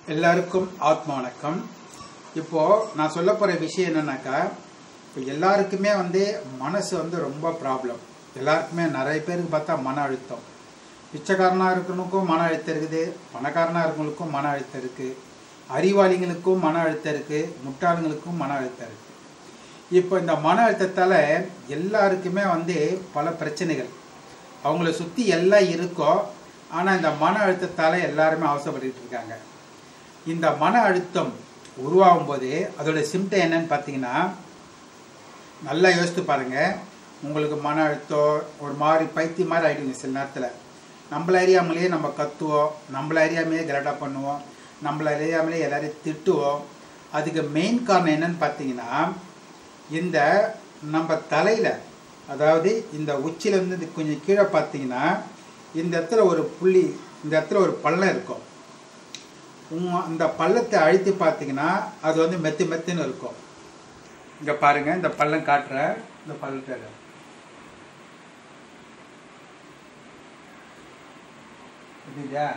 எல்லாருக்கும் ஆத்ம வணக்கம் இப்போ நான் சொல்ல போற விஷயம் என்னன்னாக்கா இப்போ எல்லாருக்குமே வந்து மனசு வந்து ரொம்ப ப்ராப்ளம் எல்லாருக்குமே நிறைய பேருக்கு பார்த்தா மன அழுத்தம் பிச்சைக்காரனா இருக்கிறவனுக்கும் மன அழுத்தம் இருக்குது பணக்காரனா இருக்கிறவங்களுக்கும் மன அழுத்தம் இருக்கு அறிவாளிகளுக்கும் மன அழுத்தம் இருக்கு முட்டாளுங்களுக்கும் மன அழுத்தம் இருக்கு இப்போ இந்த மன அழுத்தத்தால எல்லாருக்குமே வந்து பல பிரச்சனைகள் அவங்கள சுற்றி எல்லாம் இருக்கோ ஆனால் இந்த மன அழுத்தத்தால் எல்லாருமே அவசரப்பட்டுட்டு இருக்காங்க இந்த மன அழுத்தம் உருவாகும் போது அதோட சிம்டம் என்னன்னு பார்த்தீங்கன்னா நல்லா யோசித்து பாருங்க உங்களுக்கு மன அழுத்தம் ஒரு மாதிரி பைத்திய மாதிரி ஆகிடுங்க சில நேரத்தில் நம்மள அறியாமலேயே நம்ம கத்துவோம் நம்மள அறியாமலே கரெக்டாக பண்ணுவோம் நம்மள அறியாமலே எல்லாரையும் திட்டுவோம் அதுக்கு மெயின் காரணம் என்னன்னு பார்த்தீங்கன்னா இந்த நம்ம தலையில் அதாவது இந்த உச்சியிலேருந்து இது கொஞ்சம் கீழே பார்த்தீங்கன்னா இந்த இடத்துல ஒரு புள்ளி இந்த இடத்துல ஒரு பள்ளம் இருக்கும் உங்க அந்த பள்ளத்தை அழுத்தி பார்த்தீங்கன்னா அது வந்து மெத்து மெத்துன்னு இருக்கும் இங்கே பாருங்க இந்த பள்ளம் காட்டுற இந்த பள்ளத்தை புரியுதா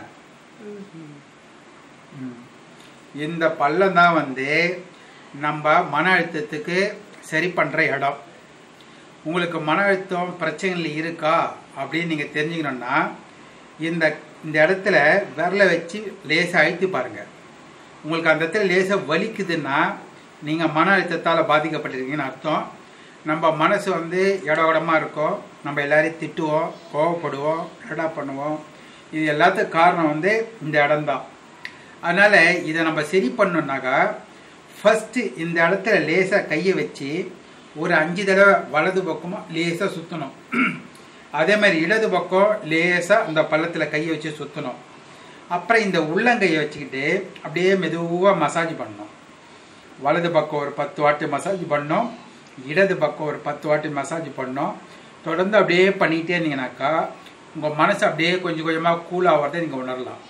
ம். இந்த பள்ளம் தான் வந்து நம்ம மன அழுத்தத்துக்கு சரி பண்ணுற இடம் உங்களுக்கு மன அழுத்தம் பிரச்சனைகள் இருக்கா அப்படின்னு நீங்கள் தெரிஞ்சுக்கணுன்னா இந்த இந்த இடத்துல விரலை வச்சு லேசாக அழுத்தி பாருங்கள் உங்களுக்கு அந்த இடத்துல லேசாக வலிக்குதுன்னா நீங்கள் மன அழுத்தத்தால் பாதிக்கப்பட்டிருக்கீங்கன்னு அர்த்தம் நம்ம மனசு வந்து இடமா இருக்கும் நம்ம எல்லாரையும் திட்டுவோம் கோவப்படுவோம் கடா பண்ணுவோம் இது எல்லாத்துக்கும் காரணம் வந்து இந்த இடம்தான் அதனால் இதை நம்ம சரி பண்ணோம்னாக்கா ஃபஸ்ட்டு இந்த இடத்துல லேசாக கையை வச்சு ஒரு அஞ்சு தடவை வலது பக்கமாக லேசாக சுற்றணும் அதே மாதிரி இடது பக்கம் லேசாக அந்த பள்ளத்தில் கையை வச்சு சுற்றணும் அப்புறம் இந்த உள்ளங்கையை வச்சுக்கிட்டு அப்படியே மெதுவாக மசாஜ் பண்ணணும் வலது பக்கம் ஒரு பத்து வாட்டி மசாஜ் பண்ணோம் இடது பக்கம் ஒரு பத்து வாட்டி மசாஜ் பண்ணோம் தொடர்ந்து அப்படியே பண்ணிக்கிட்டே இருந்தீங்கன்னாக்கா உங்கள் மனசு அப்படியே கொஞ்சம் கொஞ்சமாக கூல் ஆகிறத நீங்கள் உணரலாம்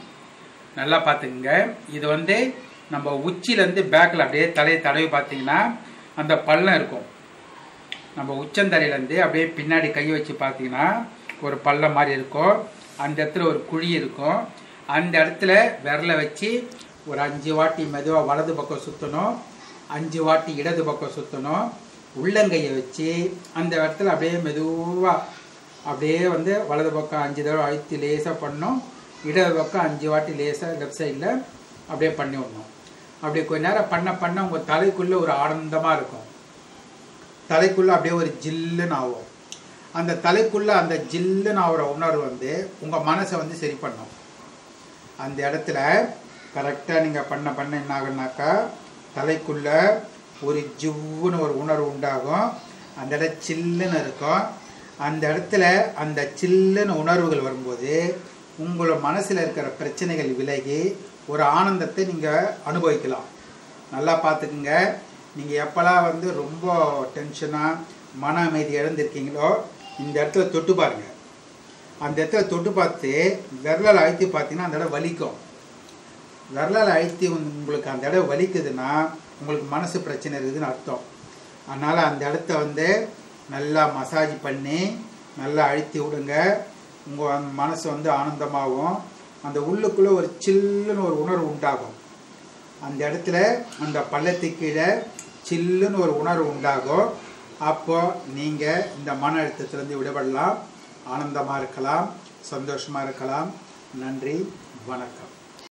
நல்லா பார்த்துக்குங்க இது வந்து நம்ம உச்சியிலேருந்து பேக்கில் அப்படியே தலையை தடவி பார்த்தீங்கன்னா அந்த பள்ளம் இருக்கும் நம்ம உச்சந்தரையிலேருந்து அப்படியே பின்னாடி கை வச்சு பார்த்தீங்கன்னா ஒரு பள்ளம் மாதிரி இருக்கும் அந்த இடத்துல ஒரு குழி இருக்கும் அந்த இடத்துல விரலை வச்சு ஒரு அஞ்சு வாட்டி மெதுவாக வலது பக்கம் சுற்றணும் அஞ்சு வாட்டி இடது பக்கம் சுற்றணும் உள்ளங்கையை வச்சு அந்த இடத்துல அப்படியே மெதுவாக அப்படியே வந்து வலது பக்கம் அஞ்சு தடவை அழுத்தி லேசாக பண்ணோம் இடது பக்கம் அஞ்சு வாட்டி லேசாக லெஃப்ட் சைடில் அப்படியே பண்ணி விடணும் அப்படி கொஞ்ச நேரம் பண்ண பண்ண உங்கள் தலைக்குள்ளே ஒரு ஆனந்தமாக இருக்கும் தலைக்குள்ளே அப்படியே ஒரு ஜில்லுன்னு ஆகும் அந்த தலைக்குள்ளே அந்த ஜில்லுன்னு ஆகிற உணர்வு வந்து உங்கள் மனசை வந்து சரி பண்ணும் அந்த இடத்துல கரெக்டாக நீங்கள் பண்ண பண்ண என்ன ஆகுனாக்கா தலைக்குள்ளே ஒரு ஜிவ்வுன்னு ஒரு உணர்வு உண்டாகும் அந்த இடம் சில்லுன்னு இருக்கும் அந்த இடத்துல அந்த சில்லுன்னு உணர்வுகள் வரும்போது உங்களோட மனசில் இருக்கிற பிரச்சனைகள் விலகி ஒரு ஆனந்தத்தை நீங்கள் அனுபவிக்கலாம் நல்லா பார்த்துக்குங்க நீங்கள் எப்போல்லாம் வந்து ரொம்ப டென்ஷனாக மன அமைதி இழந்திருக்கீங்களோ இந்த இடத்துல தொட்டு பாருங்க அந்த இடத்துல தொட்டு பார்த்து விரலால் அழுத்தி பார்த்தீங்கன்னா அந்த இடம் வலிக்கும் விரலால் அழுத்தி உங்களுக்கு அந்த இடம் வலிக்குதுன்னா உங்களுக்கு மனசு பிரச்சனை இருக்குதுன்னு அர்த்தம் அதனால் அந்த இடத்த வந்து நல்லா மசாஜ் பண்ணி நல்லா அழுத்தி விடுங்க உங்கள் மனசு வந்து ஆனந்தமாகும் அந்த உள்ளுக்குள்ளே ஒரு சில்லுன்னு ஒரு உணர்வு உண்டாகும் அந்த இடத்துல அந்த பள்ளத்துக்கு கீழே சில்லுன்னு ஒரு உணர்வு உண்டாகும் அப்போ நீங்கள் இந்த மன அழுத்தத்திலேருந்து விடுபடலாம் ஆனந்தமாக இருக்கலாம் சந்தோஷமாக இருக்கலாம் நன்றி வணக்கம்